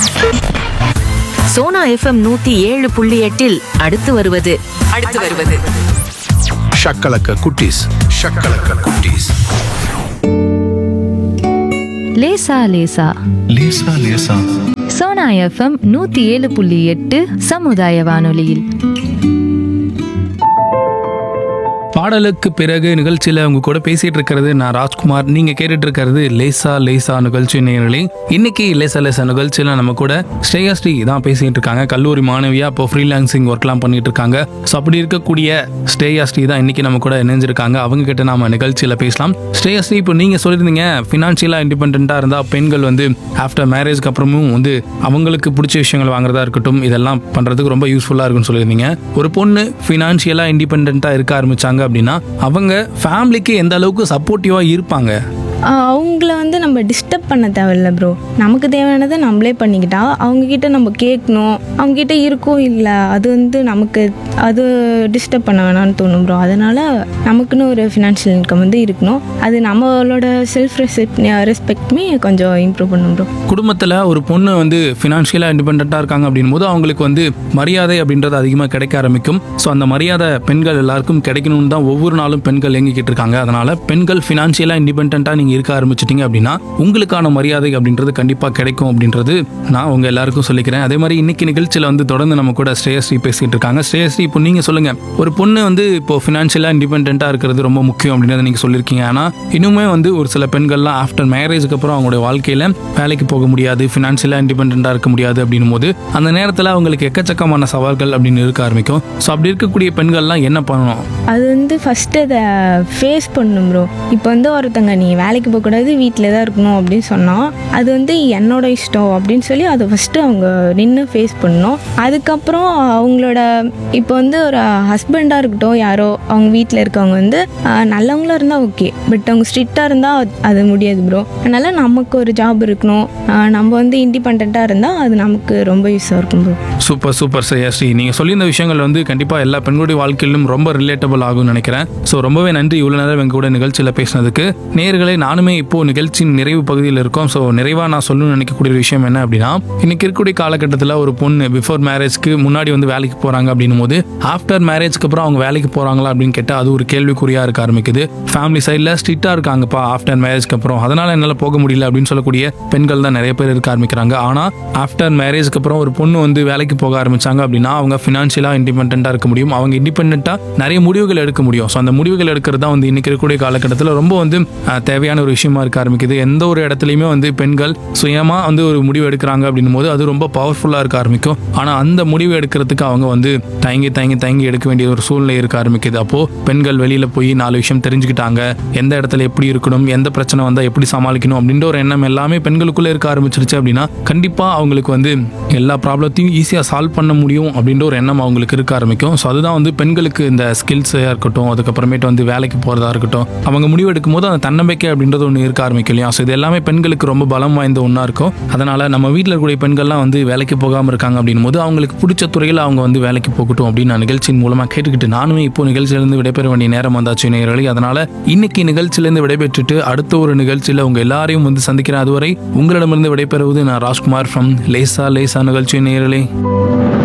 Sona FM நூத்தி ஏழு புள்ளி எட்டில் அடுத்து வருவது அடுத்து வருவது ஷக்கலக்க குட்டீஸ் ஷக்கலக்க குட்டீஸ் லேசா லேசா லேசா லேசா சோனா எஃப்எம் நூத்தி ஏழு புள்ளி எட்டு சமுதாய வானொலியில் பாடலுக்கு பிறகு நிகழ்ச்சியில் உங்க கூட பேசிட்டு இருக்கிறது நான் ராஜ்குமார் நீங்க கேட்டுட்டு இருக்கிறது லேசா லேசா நிகழ்ச்சி நேரலை இன்னைக்கு லேசா லேசா நிகழ்ச்சியில் நம்ம கூட ஸ்ரேயாஸ்ரீ தான் பேசிட்டு இருக்காங்க கல்லூரி மாணவியா இப்போ ஃப்ரீலான்சிங் ஒர்க்லாம் பண்ணிட்டு இருக்காங்க ஸோ அப்படி இருக்கக்கூடிய ஸ்ரேயாஸ்ரீ தான் இன்னைக்கு நம்ம கூட இணைஞ்சிருக்காங்க அவங்க கிட்ட நாம நிகழ்ச்சியில் பேசலாம் ஸ்ரேயாஸ்ரீ இப்போ நீங்க சொல்லியிருந்தீங்க ஃபினான்ஷியலாக இண்டிபெண்ட்டாக இருந்தால் பெண்கள் வந்து ஆஃப்டர் மேரேஜ்க்கு அப்புறமும் வந்து அவங்களுக்கு பிடிச்ச விஷயங்கள் வாங்குறதா இருக்கட்டும் இதெல்லாம் பண்றதுக்கு ரொம்ப யூஸ்ஃபுல்லாக இருக்கும்னு சொல்லியிருந்தீங்க ஒரு பொண்ணு ஃபினான்ஷியலாக இண்டிபெண்ட்டாக இருக்க ஆரம்பிச்சாங்க அப்படின்னா அவங்க ஃபேமிலிக்கு எந்த அளவுக்கு சப்போர்ட்டிவாக இருப்பாங்க ஆஹ் அவங்கள வந்து நம்ம டிஸ்டர்ப் பண்ண தேவையில்ல ப்ரோ நமக்கு தேவையானதை நம்மளே பண்ணிக்கிட்டா அவங்கக்கிட்ட நம்ம கேட்கணும் அவங்கக்கிட்ட இருக்கோ இல்லை அது வந்து நமக்கு அது டிஸ்டர்ப் பண்ண வேணாம்னு தோணும் ப்ரோ அதனால் நமக்குன்னு ஒரு ஃபினான்ஷியல் இன்கம் வந்து இருக்கணும் அது நம்மளோட செல்ஃப் ரெஸ்பெக்ட் ரெஸ்பெக்ட்மே கொஞ்சம் இம்ப்ரூவ் பண்ணும் ப்ரோ குடும்பத்தில் ஒரு பொண்ணு வந்து ஃபினான்ஷியலாக இண்டிபெண்ட்டாக இருக்காங்க அப்படின் போது அவங்களுக்கு வந்து மரியாதை அப்படின்றது அதிகமாக கிடைக்க ஆரம்பிக்கும் ஸோ அந்த மரியாதை பெண்கள் எல்லாருக்கும் கிடைக்கணும்னு தான் ஒவ்வொரு நாளும் பெண்கள் இயங்கிக்கிட்டு இருக்காங்க அதனால பெண்கள் ஃபினான்ஷியலாக இண்டிபெண்ட்டாக நீங்கள் இருக்க ஆரம்பிச்சிட்டிங்க அப்படின்னா உங்களுக்கான மரியாதை அப்படின்றது கண்டிப்பாக கிடைக்கும் அப்படின்றது நான் உங்க எல்லாருக்கும் சொல்லிக்கிறேன் அதே மாதிரி இன்னைக்கு நிகழ்ச்சியில் வந்து தொடர்ந்து நம்ம கூட ஸ்ரேயஸ்ரீ பேசிட்டு இருக்காங்க ஸ்ரேயஸ்ரீ இப்போ நீங்கள் சொல்லுங்க ஒரு பொண்ணு வந்து இப்போ ஃபினான்ஷியலாக இண்டிபெண்ட்டாக இருக்கிறது ரொம்ப முக்கியம் அப்படின்றத நீங்கள் சொல்லியிருக்கீங்க ஆனால் இன்னுமே வந்து ஒரு சில பெண்கள்லாம் ஆஃப்டர் மேரேஜுக்கு அப்புறம் அவங்களுடைய வாழ்க்கையில் வேலைக்கு போக முடியாது ஃபினான்ஷியலாக இண்டிபெண்ட்டாக இருக்க முடியாது அப்படின்னும் போது அந்த நேரத்தில் அவங்களுக்கு எக்கச்சக்கமான சவால்கள் அப்படின்னு இருக்க ஆரம்பிக்கும் ஸோ அப்படி இருக்கக்கூடிய பெண்கள்லாம் என்ன பண்ணணும் அது வந்து ஃபஸ்ட்டு அதை ஃபேஸ் பண்ணும் ப்ரோ இப்போ வந்து ஒருத்தங்க நீ வேலைக்கு போகக்கூடாது வீட்டில் தான் இருக்கணும் அப்படின்னு சொன்னால் அது வந்து என்னோட இஷ்டம் அப்படின்னு சொல்லி அதை ஃபஸ்ட்டு அவங்க நின்று ஃபேஸ் பண்ணணும் அதுக்கப்புறம் அவங்களோட இப்போ வந்து ஒரு ஹஸ்பண்டாக இருக்கட்டும் யாரோ அவங்க வீட்டில் இருக்கவங்க வந்து ஆஹ், நல்லவங்களா இருந்தால் ஓகே பட் அவங்க ஸ்ட்ரிக்டாக இருந்தால் அது முடியாது ப்ரோ அதனால் நமக்கு ஒரு ஜாப் இருக்கணும் ஆஹ், நம்ம வந்து இண்டிபெண்ட்டாக இருந்தால் அது நமக்கு ரொம்ப யூஸாக இருக்கும் ப்ரோ சூப்பர் சூப்பர் ஸ்ரீ நீங்கள் சொல்லியிருந்த விஷயங்கள் வந்து கண்டிப்பாக எல்லா பெண்களுடைய வாழ்க்கையிலும் ரொம்ப ரிலேட்டபிள் ஆகும்னு நினைக்கிறேன் ஸோ ரொம்பவே நன்றி இவ்வளோ நேரம் எங்க கூட நிகழ்ச்சியில் பேசினதுக்கு நேர்களை நானுமே இப்போ நிகழ்ச்சியின் நிறைவு பகுதியில் இருக்கோம் ஸோ நிறைவாக நான் சொல்லணும்னு நினைக்கக்கூடிய ஒரு விஷயம் என்ன அப்படின்னா இன்னைக்கு இருக்கக்கூடிய காலகட்டத்தில் ஒரு பொண்ணு பிஃபோர் மேரேஜ்க்கு முன்னாடி வந்து வேலைக்கு போகிறாங்க அப்படின்னும் போது ஆஃப்டர் மேரேஜ்க்கு அப்புறம் அவங்க வேலைக்கு போகிறாங்களா அப்படின்னு கேட்டால் அது ஒரு கேள்விக்குறியாக இருக்க ஆரம்பிக்குது ஃபேமிலி சைடில் ஸ்ட்ரிக்டாக இருக்காங்கப்பா ஆஃப்டர் மேரேஜ்க்கு அப்புறம் அதனால என்னால் போக முடியல அப்படின்னு சொல்லக்கூடிய பெண்கள் தான் நிறைய பேர் இருக்க ஆரம்பிக்கிறாங்க ஆனால் ஆஃப்டர் மேரேஜ்க்கு அப்புறம் ஒரு பொண்ணு வந்து வேலைக்கு போக ஆரம்பிச்சாங்க அப்படின்னா அவங்க ஃபினான்ஷியலாக இண்டிபெண்ட்டாக இருக்க முடியும் அவங்க இண்டிபெண்ட்டாக நிறைய முடிவுகள் எடுக்க முடியும் ஸோ அந்த முடிவுகள் எடுக்கிறது தான் வந்து இன்னைக்கு இருக்கக்கூடிய காலகட்டத்தில் ரொம்ப வந்து அஹ், தேவையான ஒரு விஷயமா இருக்க ஆரம்பிக்குது எந்த ஒரு இடத்துலையுமே வந்து பெண்கள் சுயமாக வந்து ஒரு முடிவு எடுக்கிறாங்க அப்படின்னும் போது அது ரொம்ப பவர்ஃபுல்லாக இருக்க ஆரம்பிக்கும் ஆனால் அந்த முடிவு எடுக்கிறதுக்கு அவங்க வந்து தயங்கி தயங்கி தயங்கி எடுக்க வேண்டிய ஒரு சூழ்நிலை இருக்க ஆரம்பிக்குது அப்போது பெண்கள் வெளியில் போய் நாலு விஷயம் தெரிஞ்சுக்கிட்டாங்க எந்த இடத்துல எப்படி இருக்கணும் எந்த பிரச்சனை வந்தால் எப்படி சமாளிக்கணும் அப்படின்ற ஒரு எண்ணம் எல்லாமே பெண்களுக்குள்ளே இருக்க ஆரம்பிச்சிருச்சு அப்படின்னா கண்டிப்பாக அவங்களுக்கு வந்து எல்லா ப்ராப்ளத்தையும் ஈஸியாக சால்வ் பண்ண முடியும் அப்படின்ற ஒரு எண்ணம் அவங்களுக்கு இருக்க ஆரம்பிக்கும் ஸோ அதுதான் வந்து பெண்களுக்கு இந்த ஸ்கில்ஸாக இருக்கட்டும் அதுக்கப்புறமேட்டு வந்து வேலைக்கு போகிறதா இருக்கட்டும் அவங்க முடிவு எடுக்கும் போது அந்த தன்னம்பிக்கை அப்படின்றது ஒன்று இருக்க ஆரம்பிக்கும் இல்லையா ஸோ இது எல்லாமே பெண்களுக்கு ரொம்ப பலம் வாய்ந்த ஒன்றா இருக்கும் அதனால் நம்ம வீட்டில் இருக்கக்கூடிய பெண்கள்லாம் வந்து வேலைக்கு போகாமல் இருக்காங்க அப்படின்னும் போது அவங்களுக்கு பிடிச்ச துறையில் அவங்க வந்து வேலைக்கு போகட்டும் அப்படின்னு நான் நிகழ்ச்சியின் மூலமாக கேட்டுக்கிட்டு நானுமே இப்போ நிகழ்ச்சியிலேருந்து விடைபெற வேண்டிய நேரம் வந்தாச்சு நேரலை அதனால் இன்னைக்கு நிகழ்ச்சியிலேருந்து விடைபெற்றுட்டு அடுத்த ஒரு நிகழ்ச்சியில் உங்கள் எல்லாரையும் வந்து சந்திக்கிறேன் அதுவரை உங்களிடமிருந்து விடைபெறுவது நான் ராஜ்குமார் ஃப்ரம் லேசா லேசா நிகழ்ச்சி நேரலை